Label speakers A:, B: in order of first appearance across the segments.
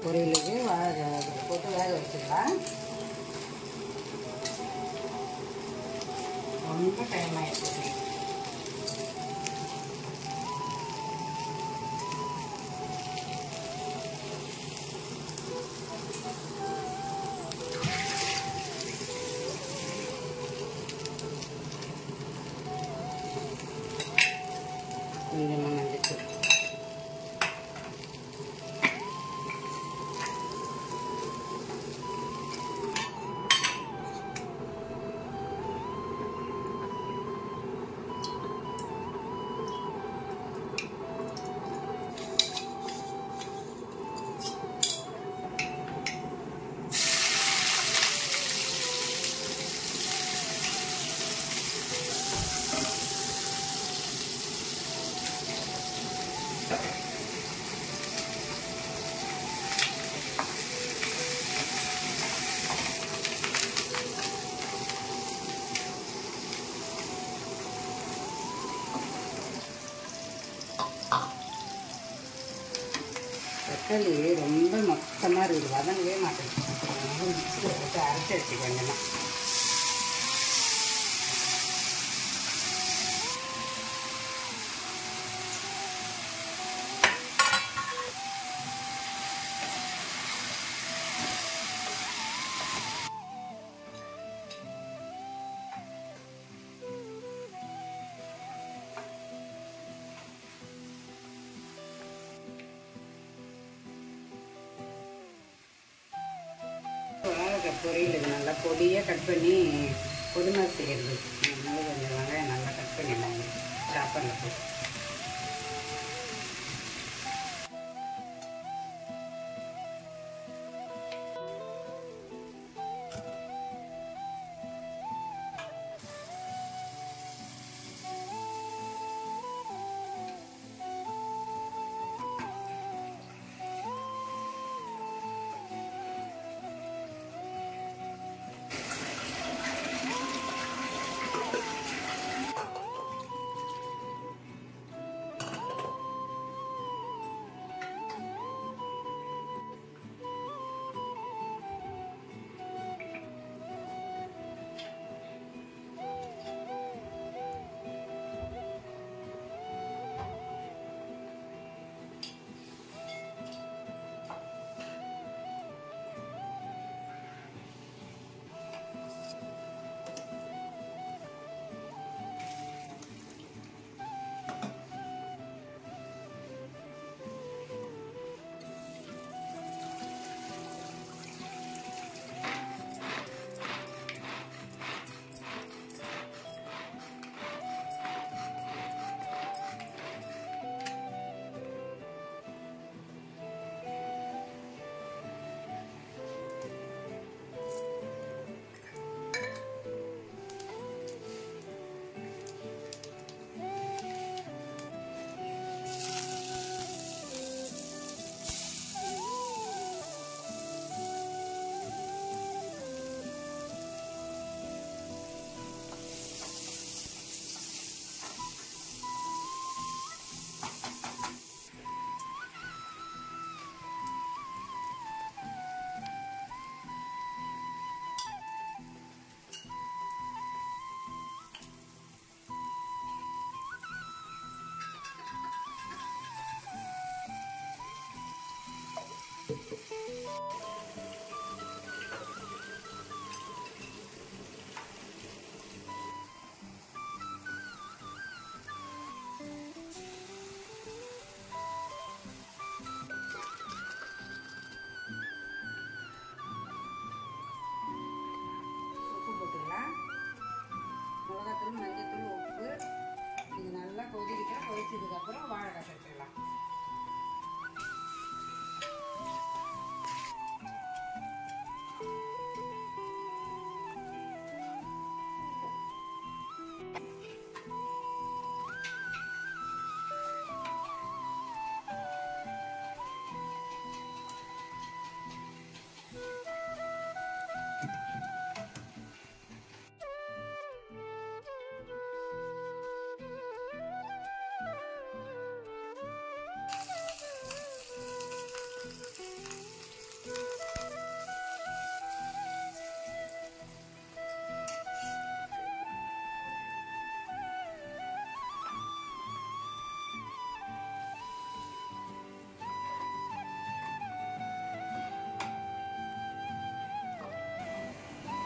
A: பொரியலுக்கு வாழை போட்டு வேக வச்சிடலாம் ரொம்ப டைம் ஆயிடுச்சு கொஞ்சமாக மஞ்சள் தக்காளி ரொம்ப மொத்தமாக இருக்குது வதங்கவே மாட்டேங்குது ரொம்ப மிக்சியில் போட்டு அரைச்சி வச்சு கொஞ்சமாக வாழைக்காய் பொரியல் இது நல்லா பொடியாக கட் பண்ணி பொதுமை செய்கிறது அதனால கொஞ்சம் வெங்காயம் நல்லா கட் பண்ணிடலாம் சாப்பாடில் போட்டு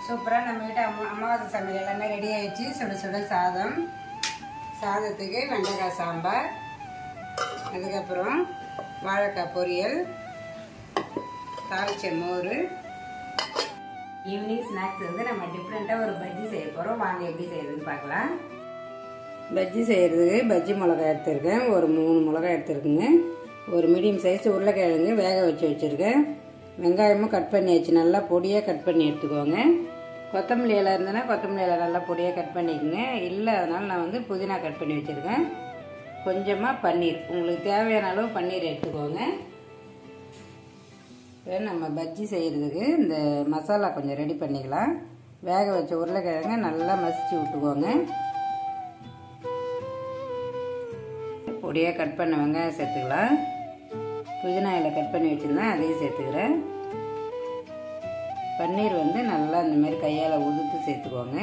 A: சூப்பராக நம்மகிட்ட அம்மா அமாவாசை சமையல் எல்லாமே ரெடி ஆயிடுச்சு சுட சுட சாதம் சாதத்துக்கு வெண்டைக்காய் சாம்பார் அதுக்கப்புறம் வாழைக்காய் பொரியல் தாளிச்ச மோர் ஈவினிங் ஸ்நாக்ஸ் வந்து நம்ம டிஃப்ரெண்ட்டாக ஒரு பஜ்ஜி செய்ய போகிறோம் வாங்க எப்படி செய்யறதுன்னு பார்க்கலாம் பஜ்ஜி செய்கிறதுக்கு பஜ்ஜி மிளகாய் எடுத்திருக்கேன் ஒரு மூணு மிளகாய் எடுத்துருக்குங்க ஒரு மீடியம் சைஸ் உருளைக்கிழங்கு வேக வச்சு வச்சுருக்கேன் வெங்காயமும் கட் பண்ணி வச்சு நல்லா பொடியாக கட் பண்ணி எடுத்துக்கோங்க கொத்தமல்லி இலை இருந்ததுன்னா கொத்தமல்லி இலை நல்லா பொடியாக கட் பண்ணிக்கோங்க இல்லை அதனால் நான் வந்து புதினா கட் பண்ணி வச்சுருக்கேன் கொஞ்சமாக பன்னீர் உங்களுக்கு தேவையான அளவு பன்னீர் எடுத்துக்கோங்க இப்போ நம்ம பஜ்ஜி செய்கிறதுக்கு இந்த மசாலா கொஞ்சம் ரெடி பண்ணிக்கலாம் வேக வச்ச உருளைக்கிழங்க நல்லா மசிச்சு விட்டுக்கோங்க பொடியாக கட் பண்ண வெங்காயம் சேர்த்துக்கலாம் புதினா இலை கட் பண்ணி வச்சுருந்தேன் அதையும் சேர்த்துக்கிறேன் பன்னீர் வந்து நல்லா இந்த மாதிரி கையால் உதுத்து சேர்த்துக்கோங்க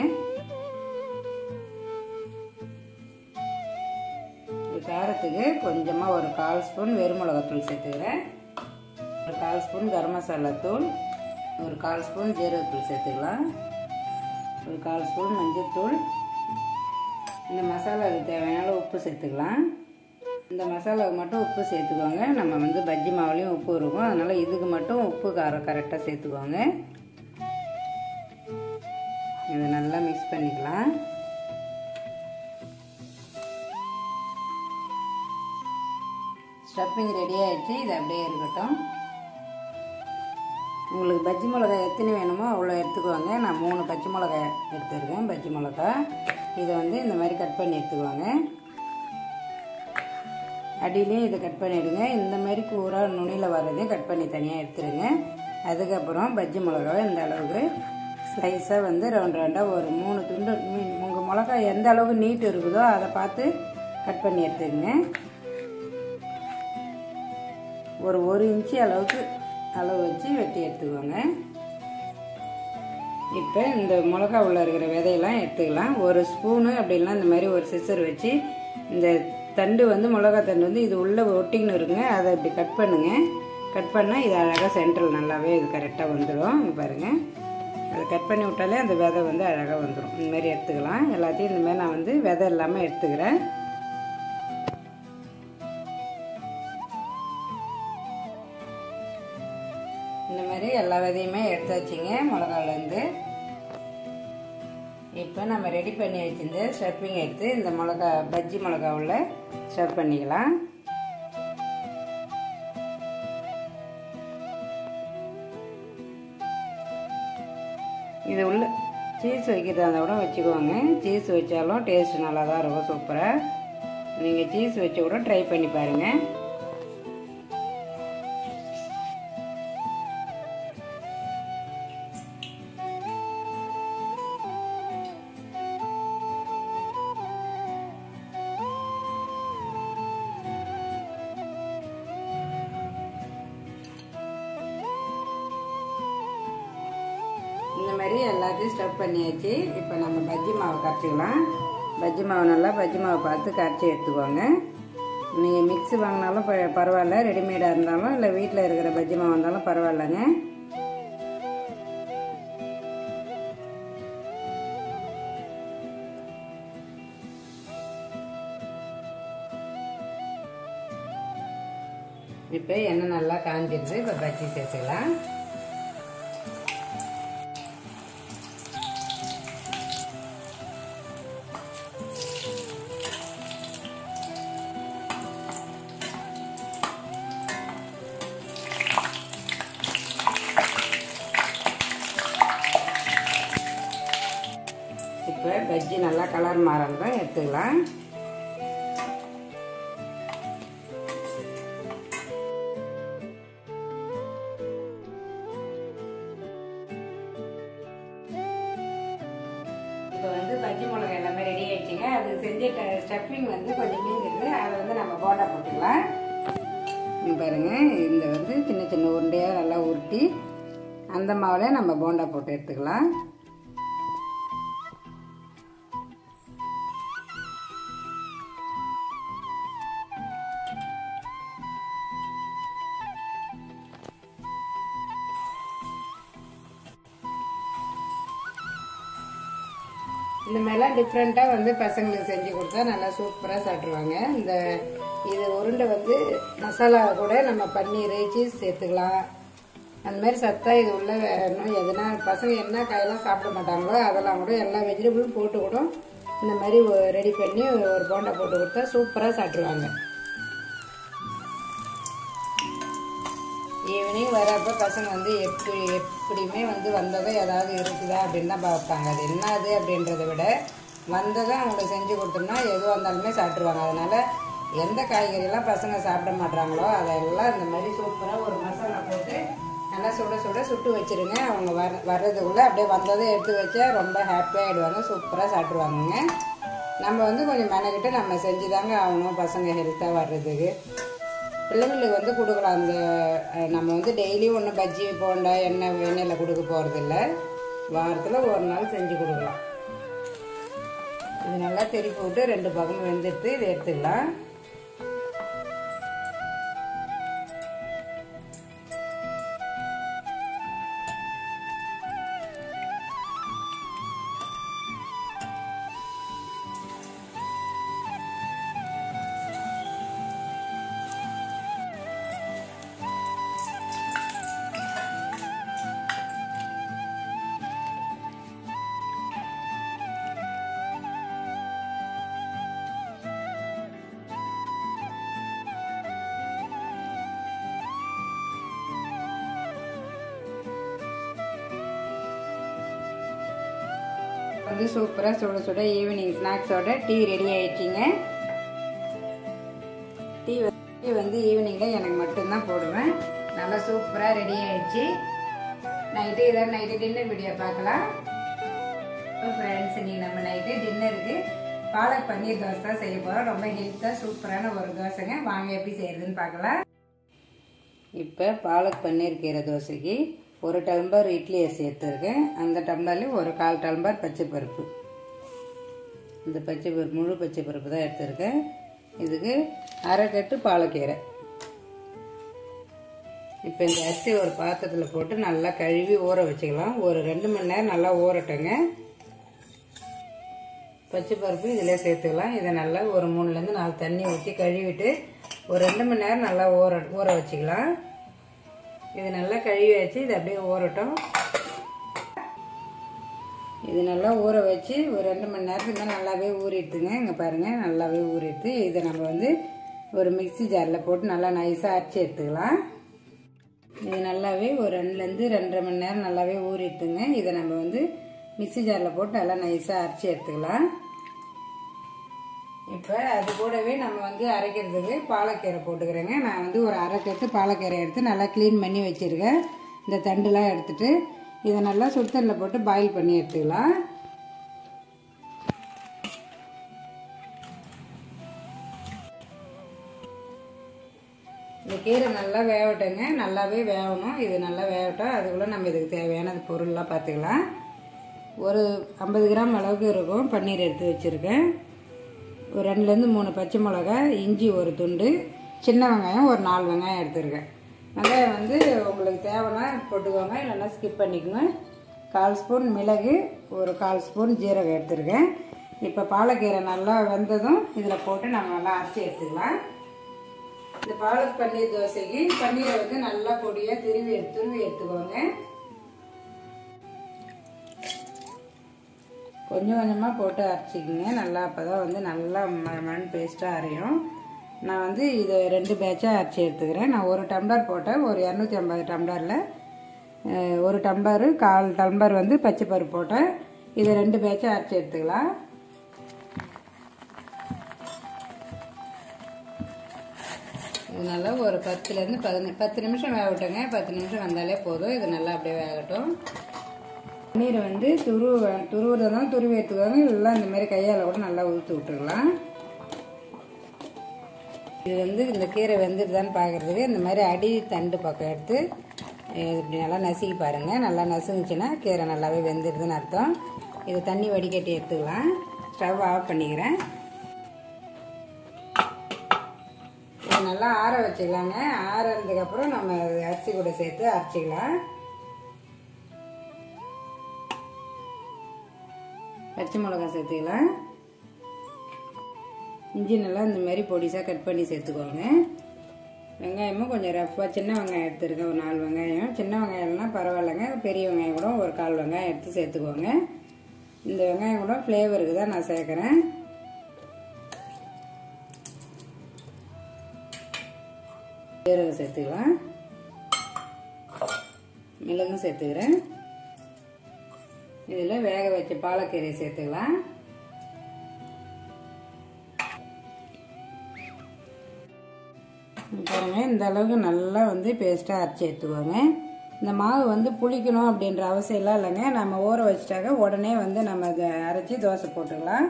A: இது காரத்துக்கு கொஞ்சமாக ஒரு கால் ஸ்பூன் வெறுமிளகாத்தூள் சேர்த்துக்கிறேன் ஒரு கால் ஸ்பூன் கரம் மசாலா தூள் ஒரு கால் ஸ்பூன் ஜீரகத்தூள் சேர்த்துக்கலாம் ஒரு கால் ஸ்பூன் மஞ்சள்தூள் இந்த மசாலாவுக்கு தேவையான உப்பு சேர்த்துக்கலாம் இந்த மசாலாவுக்கு மட்டும் உப்பு சேர்த்துக்கோங்க நம்ம வந்து பஜ்ஜி மாவுலேயும் உப்பு இருக்கும் அதனால் இதுக்கு மட்டும் உப்பு காரம் கரெக்டாக சேர்த்துக்கோங்க இதை நல்லா மிக்ஸ் பண்ணிக்கலாம் ஸ்டப்பிங் ரெடி ஆகிடுச்சு இது அப்படியே இருக்கட்டும் உங்களுக்கு பஜ்ஜி மிளகாய் எத்தனை வேணுமோ அவ்வளோ எடுத்துக்குவாங்க நான் மூணு பச்சை மிளகாய் எடுத்துருக்கேன் பஜ்ஜி மிளகாய் இதை வந்து இந்த மாதிரி கட் பண்ணி எடுத்துக்குவாங்க அடியிலையும் இதை கட் பண்ணிவிடுங்க இந்த மாதிரி கூரா நுனியில் வர்றதையும் கட் பண்ணி தனியாக எடுத்துருங்க அதுக்கப்புறம் பஜ்ஜி மிளகாவை இந்த அளவுக்கு ஸ்லைஸாக வந்து ரவுண்ட் ரவுண்டாக ஒரு மூணு துண்டு உங்கள் மிளகாய் எந்த அளவுக்கு நீட்டு இருக்குதோ அதை பார்த்து கட் பண்ணி எடுத்துக்கங்க ஒரு ஒரு இன்ச்சு அளவுக்கு அளவு வச்சு வெட்டி எடுத்துக்கோங்க இப்போ இந்த மிளகா உள்ள இருக்கிற விதையெல்லாம் எடுத்துக்கலாம் ஒரு ஸ்பூனு அப்படிலாம் இந்த மாதிரி ஒரு சிசர் வச்சு இந்த தண்டு வந்து மிளகா தண்டு வந்து இது உள்ளே ஒட்டிக்கின்னு இருக்குங்க அதை இப்படி கட் பண்ணுங்க கட் பண்ணால் இது அழகாக சென்ட்ரல் நல்லாவே இது கரெக்டாக வந்துடும் இங்கே பாருங்கள் அதை கட் பண்ணி விட்டாலே அந்த விதை வந்து அழகாக வந்துடும் இந்த மாதிரி எடுத்துக்கலாம் எல்லாத்தையும் இந்த மாதிரி நான் வந்து விதை இல்லாமல் எடுத்துக்கிறேன் இந்த மாதிரி எல்லா விதையுமே எடுத்து வச்சிங்க மிளகாலேருந்து இப்போ நம்ம ரெடி பண்ணி வச்சிருந்த ஸ்டப்பிங் எடுத்து இந்த மிளகா பஜ்ஜி மிளகா உள்ள ஸ்டப் பண்ணிக்கலாம் இது உள்ள சீஸ் வைக்கிறதா இருந்தால் கூட வச்சுக்கோங்க சீஸ் வச்சாலும் டேஸ்ட் நல்லா தான் இருக்கும் சூப்பராக நீங்கள் சீஸ் வச்சு கூட ட்ரை பண்ணி பாருங்கள் இந்த மாதிரி எல்லாத்தையும் ஸ்டப் பண்ணியாச்சு இப்போ நம்ம பஜ்ஜி மாவு கரைச்சிக்கலாம் பஜ்ஜி மாவு நல்லா பஜ்ஜி மாவு பார்த்து கரைச்சி எடுத்துக்கோங்க நீங்கள் மிக்ஸி வாங்கினாலும் ப பரவாயில்ல ரெடிமேடாக இருந்தாலும் இல்லை வீட்டில் இருக்கிற பஜ்ஜி மாவு இருந்தாலும் பரவாயில்லைங்க இப்போ எண்ணெய் நல்லா காஞ்சிருது இப்போ பஜ்ஜி சேர்த்துக்கலாம் இப்போ பஜ்ஜி நல்லா கலர் மாறதான் எடுத்துக்கலாம் இப்போ வந்து பஜ்ஜி மிளகாய் எல்லாமே ரெடி ஆயிடுச்சுங்க அது செஞ்ச ஸ்டஃபிங் வந்து கொஞ்சம் மீந்திருக்கு அதை வந்து நம்ம போண்டா போட்டுக்கலாம் இங்க பாருங்க இந்த வந்து சின்ன சின்ன உருண்டையாக நல்லா உருட்டி அந்த மாவுல நம்ம போண்டா போட்டு எடுத்துக்கலாம் இந்த மாதிரிலாம் டிஃப்ரெண்ட்டாக வந்து பசங்களுக்கு செஞ்சு கொடுத்தா நல்லா சூப்பராக சாப்பிட்ருவாங்க இந்த இது உருண்டை வந்து மசாலா கூட நம்ம பன்னீர் சீஸ் சேர்த்துக்கலாம் அந்த மாதிரி சத்தா இது உள்ள இன்னும் எதுனா பசங்க என்ன காயெல்லாம் சாப்பிட மாட்டாங்களோ அதெல்லாம் கூட எல்லா வெஜிடபிளும் போட்டு கூட இந்த மாதிரி ரெடி பண்ணி ஒரு போண்டா போட்டு கொடுத்தா சூப்பராக சாப்பிட்ருவாங்க ஈவினிங் வரப்போ பசங்க வந்து எப்படி எப்படியுமே வந்து வந்ததும் ஏதாவது இருக்குதா அப்படின்னு தான் பார்ப்பாங்க அது என்னது அப்படின்றத விட வந்ததும் அவங்களுக்கு செஞ்சு கொடுத்தோம்னா எதுவாக இருந்தாலுமே சாப்பிட்ருவாங்க அதனால எந்த காய்கறியெல்லாம் பசங்க சாப்பிட மாட்றாங்களோ அதெல்லாம் இந்த மாதிரி சூப்பராக ஒரு மசாலா போட்டு நல்லா சுட சுட சுட்டு வச்சிருங்க அவங்க வர வர்றதுக்குள்ளே அப்படியே வந்ததும் எடுத்து வச்சா ரொம்ப ஹாப்பியாக ஆகிடுவாங்க சூப்பராக சாப்பிட்ருவாங்கங்க நம்ம வந்து கொஞ்சம் மெனக்கிட்டு நம்ம செஞ்சு தாங்க ஆகணும் பசங்க ஹெல்த்தாக வர்றதுக்கு பிள்ளைங்களுக்கு வந்து கொடுக்கலாம் அந்த அஹ், நம்ம வந்து டெய்லியும் ஒன்றும் பஜ்ஜி போண்டா எண்ணெய் எண்ணெயில் கொடுக்க போகிறதில்ல வாரத்தில் ஒரு நாள் செஞ்சு கொடுக்கலாம் இது நல்லா திருப்பி விட்டு ரெண்டு பக்கம் வெந்துடுத்து இதை எடுத்துக்கலாம் வந்து சூப்பராக சுட சுட ஈவினிங் ஸ்நாக்ஸோட டீ ரெடி ஆயிடுச்சிங்க டீ டீ வந்து ஈவினிங்கில் எனக்கு மட்டும்தான் போடுவேன் நல்லா சூப்பராக ரெடி ஆயிடுச்சு நைட்டு இதான் நைட்டு டின்னர் வீடியோ பார்க்கலாம் ஃப்ரெண்ட்ஸ் நீ நம்ம நைட்டு டின்னருக்கு பாலக் பன்னீர் தோசை தான் செய்ய போகிறோம் ரொம்ப ஹெல்த்தாக சூப்பரான ஒரு தோசைங்க வாங்க எப்படி செய்யறதுன்னு பார்க்கலாம் இப்போ பாலக் பன்னீர் கீரை தோசைக்கு ஒரு டம்ளர் இட்லி அரிசி எடுத்துருக்கேன் அந்த டம்ளர்லேயும் ஒரு கால் டம்ளர் பச்சை பருப்பு இந்த பச்சை பருப்பு முழு பச்சை பருப்பு தான் எடுத்திருக்கேன் இதுக்கு அரை கட்டு பாலக்கீரை இப்போ இந்த அரிசி ஒரு பாத்திரத்தில் போட்டு நல்லா கழுவி ஊற வச்சுக்கலாம் ஒரு ரெண்டு மணி நேரம் நல்லா ஊறட்டுங்க பச்சை பருப்பு இதில் சேர்த்துக்கலாம் இதை நல்லா ஒரு மூணுலேருந்து நாலு தண்ணி ஊற்றி கழுவிட்டு ஒரு ரெண்டு மணி நேரம் நல்லா ஊற ஊற வச்சுக்கலாம் இது நல்லா கழுவி வச்சு இது அப்படியே ஊறட்டும் இது நல்லா ஊற வச்சு ஒரு ரெண்டு மணி நேரத்துக்கு மேலே நல்லாவே ஊறிடுதுங்க இங்கே பாருங்கள் நல்லாவே ஊறிடுது இதை நம்ம வந்து ஒரு மிக்ஸி ஜாரில் போட்டு நல்லா நைஸாக அரைச்சி எடுத்துக்கலாம் இது நல்லாவே ஒரு ரெண்டுலேருந்து ரெண்டரை மணி நேரம் நல்லாவே ஊறிடுதுங்க இதை நம்ம வந்து மிக்ஸி ஜாரில் போட்டு நல்லா நைஸாக அரைச்சி எடுத்துக்கலாம் இப்போ அது கூடவே நம்ம வந்து அரைக்கிறதுக்கு பாலக்கீரை போட்டுக்கிறேங்க நான் வந்து ஒரு அரை கட்டு பாலக்கீரை எடுத்து நல்லா க்ளீன் பண்ணி வச்சுருக்கேன் இந்த தண்டுலாம் எடுத்துட்டு இதை நல்லா சுடுதண்ணில் போட்டு பாயில் பண்ணி எடுத்துக்கலாம் இந்த கீரை நல்லா வேகட்டுங்க நல்லாவே வேகணும் இது நல்லா வேகட்டும் அதுக்குள்ளே நம்ம இதுக்கு தேவையான பொருள்லாம் பார்த்துக்கலாம் ஒரு ஐம்பது கிராம் அளவுக்கு இருக்கும் பன்னீர் எடுத்து வச்சுருக்கேன் ஒரு ரெண்டுலேருந்து மூணு பச்சை மிளகா இஞ்சி ஒரு துண்டு சின்ன வெங்காயம் ஒரு நாலு வெங்காயம் எடுத்துருக்கேன் வெங்காயம் வந்து உங்களுக்கு தேவைன்னா போட்டுக்கோங்க இல்லைன்னா ஸ்கிப் பண்ணிக்கோங்க கால் ஸ்பூன் மிளகு ஒரு கால் ஸ்பூன் ஜீரகம் எடுத்துருக்கேன் இப்போ பாலக்கீரை நல்லா வெந்ததும் இதில் போட்டு நம்ம நல்லா அரைச்சி எடுத்துக்கலாம் இந்த பாலக் பன்னீர் தோசைக்கு பன்னீரை வந்து நல்லா பொடியாக திருவி துருவி எடுத்துக்கோங்க கொஞ்சம் கொஞ்சமாக போட்டு அரைச்சிக்கோங்க நல்லா அப்போ தான் வந்து நல்லா ம- மண் பேஸ்ட்டாக அரையும் நான் வந்து இதை ரெண்டு பேட்சாக அரைச்சி எடுத்துக்கிறேன் நான் ஒரு டம்ளர் போட்டேன் ஒரு இரநூத்தி ஐம்பது டம்ளரில் அஹ், ஒரு டம்ளரு கால் டம்ளர் வந்து பச்சை பருப்பு போட்டேன் இதை ரெண்டு பேட்சாக அரைச்சி எடுத்துக்கலாம் இது நல்லா ஒரு பத்துலேருந்து பதினஞ்சு பத்து நிமிஷம் வேக விட்டுங்க பத்து நிமிஷம் வந்தாலே போதும் இது நல்லா அப்படியே வேகட்டும் பன்னீரை வந்து துருவ துருவுறதும் துருவி எடுத்துக்கோங்க இல்லை இந்த மாதிரி கையால் கூட நல்லா ஊற்றி விட்டுக்கலாம் இது வந்து இந்த கீரை வெந்துடுதான்னு பார்க்குறதுக்கு இந்த மாதிரி அடி தண்டு பக்கம் எடுத்து இது இப்படி நல்லா நசுக்கி பாருங்கள் நல்லா நசுங்குச்சுன்னா கீரை நல்லாவே வெந்துடுதுன்னு அர்த்தம் இது தண்ணி வடிகட்டி எடுத்துக்கலாம் ஸ்டவ் ஆஃப் பண்ணிக்கிறேன் இது நல்லா ஆற வச்சுக்கலாங்க ஆறதுக்கப்புறம் நம்ம அரிசி கூட சேர்த்து அரைச்சிக்கலாம் பச்சை மிளகா சேர்த்துக்கலாம் இஞ்சி நல்லா இந்த மாதிரி பொடிசாக கட் பண்ணி சேர்த்துக்கோங்க வெங்காயமும் கொஞ்சம் ரஃப்பாக சின்ன வெங்காயம் எடுத்துருக்கேன் ஒரு நாலு வெங்காயம் சின்ன வெங்காயம்லாம் பரவாயில்லைங்க பெரிய வெங்காயம் கூட ஒரு கால் வெங்காயம் எடுத்து சேர்த்துக்கோங்க இந்த வெங்காயம் கூட ஃப்ளேவருக்கு தான் நான் சேர்க்குறேன் சீரகம் சேர்த்துக்கலாம் மிளகும் சேர்த்துக்கிறேன் இதில் வேக வச்ச பாலக்கீரையை சேர்த்துக்கலாம் பாருங்க இந்த அளவுக்கு நல்லா வந்து பேஸ்ட்டாக அரைச்சி எடுத்துக்கோங்க இந்த மாவு வந்து புளிக்கணும் அப்படின்ற அவசியம்லாம் இல்லைங்க நம்ம ஊற வச்சிட்டாக்க உடனே வந்து நம்ம அதை அரைச்சி தோசை போட்டுக்கலாம்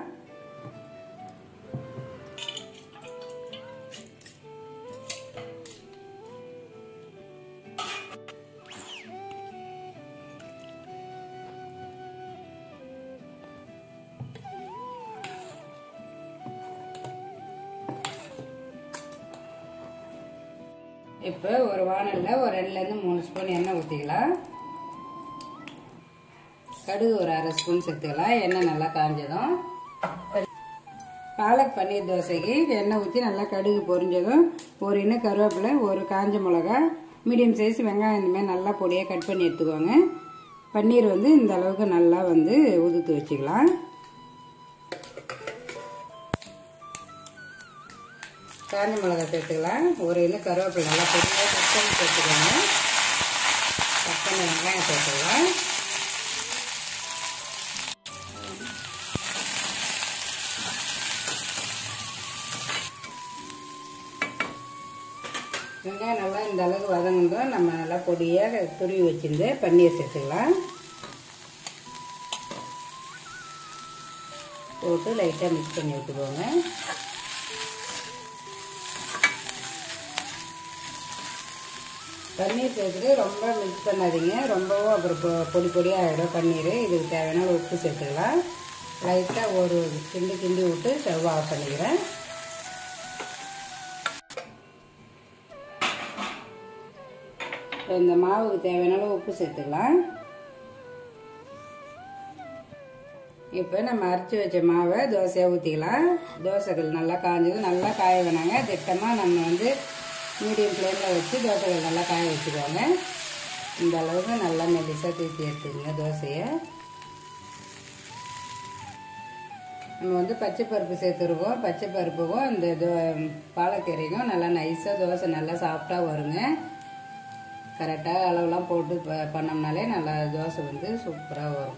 A: இப்போ ஒரு வானலில் ஒரு ரெண்டுலேருந்து மூணு ஸ்பூன் எண்ணெய் ஊற்றிக்கலாம் கடுகு ஒரு அரை ஸ்பூன் சேர்த்துக்கலாம் எண்ணெய் நல்லா காஞ்சதும் பாலக் பன்னீர் தோசைக்கு எண்ணெய் ஊற்றி நல்லா கடுகு பொரிஞ்சதும் ஒரு இன்னும் கருவேப்பிலை ஒரு காஞ்ச மிளகா மீடியம் சைஸ் வெங்காயம் இந்த மாதிரி நல்லா பொடியாக கட் பண்ணி எடுத்துக்கோங்க பன்னீர் வந்து இந்த அளவுக்கு நல்லா வந்து உதுத்து வச்சுக்கலாம் காஞ்ச மிளகா சேர்த்துக்கலாம் ஒரு இன்னும் கருவேப்பிலை நல்லா பொடியாக கட் பண்ணி சேர்த்துக்கோங்க கட் பண்ணி வெங்காயம் சேர்த்துக்கலாம் வெங்காயம் நல்லா இந்த அளவுக்கு வதங்கணும் நம்ம நல்லா பொடியாக துருவி வச்சிருந்து பன்னீர் சேர்த்துக்கலாம் போட்டு லைட்டாக மிக்ஸ் பண்ணி விட்டுக்கோங்க பன்னீர் சேர்த்துட்டு ரொம்ப மிக்ஸ் பண்ணாதீங்க ரொம்பவும் அப்புறம் பொ- பொடி பொடியாக ஆகிடும் பன்னீர் இதுக்கு தேவையான உப்பு சேர்த்துக்கலாம் லைட்டாக ஒரு கிண்டி கிண்டி விட்டு ஸ்டவ் ஆஃப் பண்ணிக்கிறேன் இப்போ இந்த மாவுக்கு தேவையான அளவு உப்பு சேர்த்துக்கலாம் இப்போ நம்ம அரைச்சி வச்ச மாவை தோசையாக ஊற்றிக்கலாம் தோசைகள் நல்லா காஞ்சது நல்லா காய வேணாங்க திட்டமாக நம்ம வந்து மீடியம் ஃப்ளேமில் வச்சு தோசைகள் நல்லா காய வச்சுக்கோங்க இந்த அளவுக்கு நல்லா மெலிசாக தூக்கி எடுத்துக்கங்க தோசையை நம்ம வந்து பச்சை பருப்பு சேர்த்துருக்கோம் பச்சை பருப்புக்கும் இந்த தோ பாலக்கீரைக்கும் நல்லா நைஸாக தோசை நல்லா சாஃப்டாக வருங்க கரெக்டாக அளவுலாம் போட்டு ப- பண்ணோம்னாலே நல்லா தோசை வந்து சூப்பராக வரும்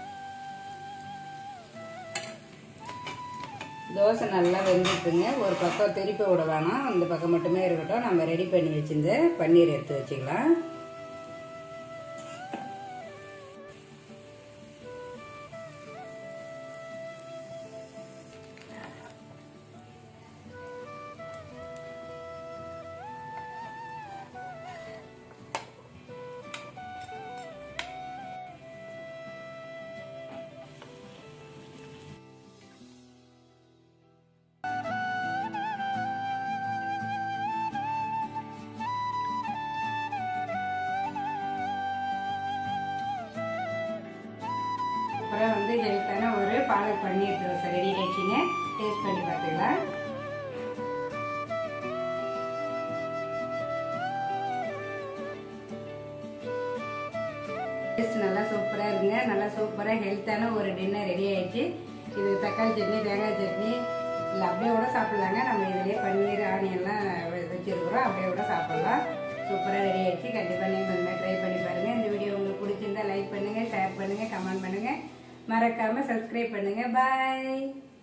A: தோசை நல்லா வெந்துட்டுங்க ஒரு பக்கம் திருப்பி விட வேணாம் அந்த பக்கம் மட்டுமே இருக்கட்டும் நம்ம ரெடி பண்ணி வச்சிருந்த பன்னீர் எடுத்து வச்சுக்கலாம் அப்புறம் வந்து ஹெல்த்தான ஒரு பாலக் பன்னீர் தோசை ரெடி ஆயிடுச்சுங்க டேஸ்ட் பண்ணி பார்த்துக்கலாம் டேஸ்ட் நல்லா சூப்பராக இருக்குங்க நல்லா சூப்பராக ஹெல்த்தான ஒரு டின்னர் ரெடி ஆயிடுச்சு இது தக்காளி சட்னி தேங்காய் சட்னி இல்லை அப்படியே கூட சாப்பிட்லாங்க நம்ம இதுலேயே பன்னீர் ஆனியன்லாம் வச்சுருக்குறோம் அப்படியே கூட சாப்பிட்லாம் சூப்பராக ரெடி ஆயிடுச்சு கண்டிப்பாக நீங்கள் இந்த மாதிரி ட்ரை பண்ணி பாருங்கள் இந்த வீடியோ உங்களுக்கு பிடிச்சிருந்தா லைக் பண்ணுங்கள் ஷேர் பண்ணுங்கள் கமெண்ட் பண்ணுங்கள் மறக்காமல் சப்ஸ்கிரைப் பண்ணுங்கள் பாய்